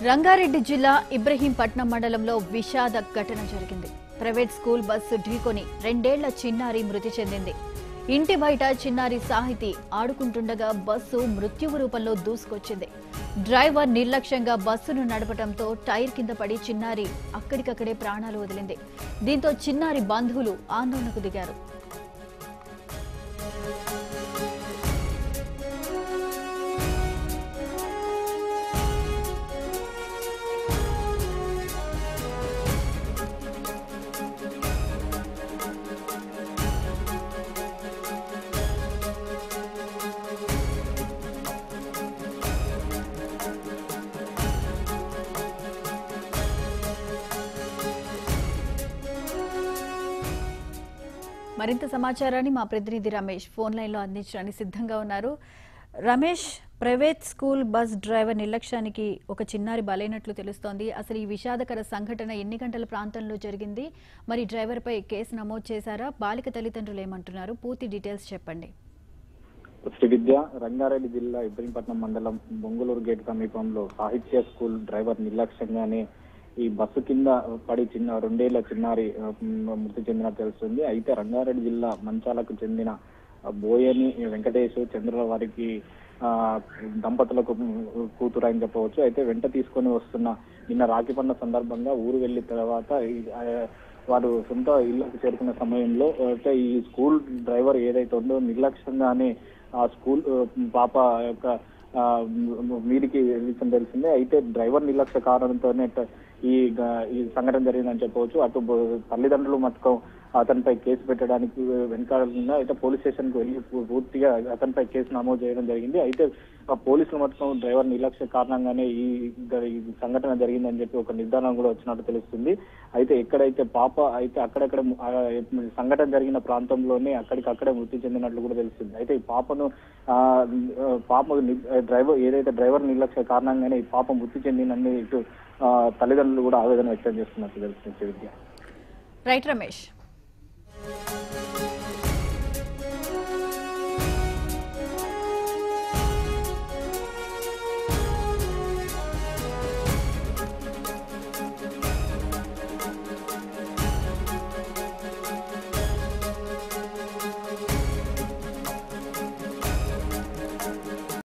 రంగారెడ్డి జిల్లా ఇబ్రహీంపట్నం మండలంలో విషాద ఘటన జరిగింది ప్రైవేట్ స్కూల్ బస్సు ఢీకొని రెండేళ్ల చిన్నారి మృతి చెందింది ఇంటి బయట చిన్నారి సాహితి ఆడుకుంటుండగా బస్సు మృత్యువు రూపంలో దూసుకొచ్చింది డ్రైవర్ నిర్లక్ష్యంగా బస్సును నడపడంతో టైర్ కింద పడి చిన్నారి అక్కడికక్కడే ప్రాణాలు వదిలింది దీంతో చిన్నారి బంధువులు ఆందోళనకు దిగారు మరింత సమాచారాన్ని మా ప్రతినిధి రమేష్ ఫోన్ లైన్లో అందించడానికి సిద్ధంగా ఉన్నారు Ramesh private school bus driver నిర్లక్ష్యానికి ఒక చిన్నారి బలైనట్లు తెలుస్తోంది అసలు ఈ విషాదకర సంఘటన ఎన్ని గంటల ప్రాంతంలో జరిగింది మరి డ్రైవర్పై కేసు నమోదు చేశారా బాలిక తల్లిదండ్రులు ఏమంటున్నారు పూర్తి డీటెయిల్స్ చెప్పండి శ్రీ విద్య రంగారెడ్డి జిల్లా ఇబ్రహీంపట్నం మండలం బొంగులూరు గేట్ సమీపంలో సాహిత్య స్కూల్ డ్రైవర్ నిర్లక్ష్యంగానే ఈ బస్సు కింద పడి చిన్న రెండేళ్ల చిన్నారి ఆ, మ్, మృతి చెందినట్టు తెలుస్తుంది అయితే రంగారెడ్డి జిల్లా మంచాలకు చెందిన ఆ, బోయని వెంకటేష్ చంద్రుల వారికి ఆ, దంపతులకు కూతురు అని చెప్పవచ్చు అయితే వెంట తీసుకొని వస్తున్న నిన్న రాఖీ పండుగ సందర్భంగా ఊరు వెళ్ళిన తర్వాత ఈ- ఆ, వారు సొంత ఇళ్లకు చేరుకున్న సమయంలో అయితే ఈ స్కూల్ డ్రైవర్ ఏదైతే ఉందో నిర్లక్ష్యంగానే ఆ స్కూల్ ఆ, పాప యొక్క ఆ, మ్, మీదికి వెళ్ళిందని తెలిసిందే అయితే డ్రైవర్ నిర్లక్ష్య కారణంతోనే ట- ఈ గ- ఈ సంఘటన జరిగిందని చెప్పవచ్చు అటు బ- తల్లిదండ్రులు మతకం అతనిపై కేసు పెట్టడానికి వెనకాలంగా అయితే పోలీస్ స్టేషన్ కు వెళ్ళి పూ- పూర్తిగా అతనిపై కేసు నమోదు చేయడం జరిగింది అయితే ఆ పోలీసులు మతకం డ్రైవర్ నిర్లక్ష్య కారణంగానే ఈ గ- ఈ సంఘటన జరిగిందని చెప్పి ఒక నిర్ధారణ కూడా వచ్చినట్టు తెలుస్తుంది అయితే ఎక్కడైతే పాప అయితే అక్కడక్కడ ము- ఆ సంఘటన జరిగిన ప్రాంతంలోనే అక్కడికి అక్కడే మృతి చెందినట్లు కూడా తెలుస్తుంది అయితే ఈ పాపను ఆ ఆ, పాప ని- డ్రైవర్ ఏదైతే డ్రైవర్ నిర్లక్ష్య కారణంగానే ఈ పాప మృతి చెందినని ఇటు ఆ, తల్లిదండ్రులు కూడా ఆవేదన వ్యక్తం చేస్తున్నట్టు తెలుస్తుంది విద్య రైట్ రమేష్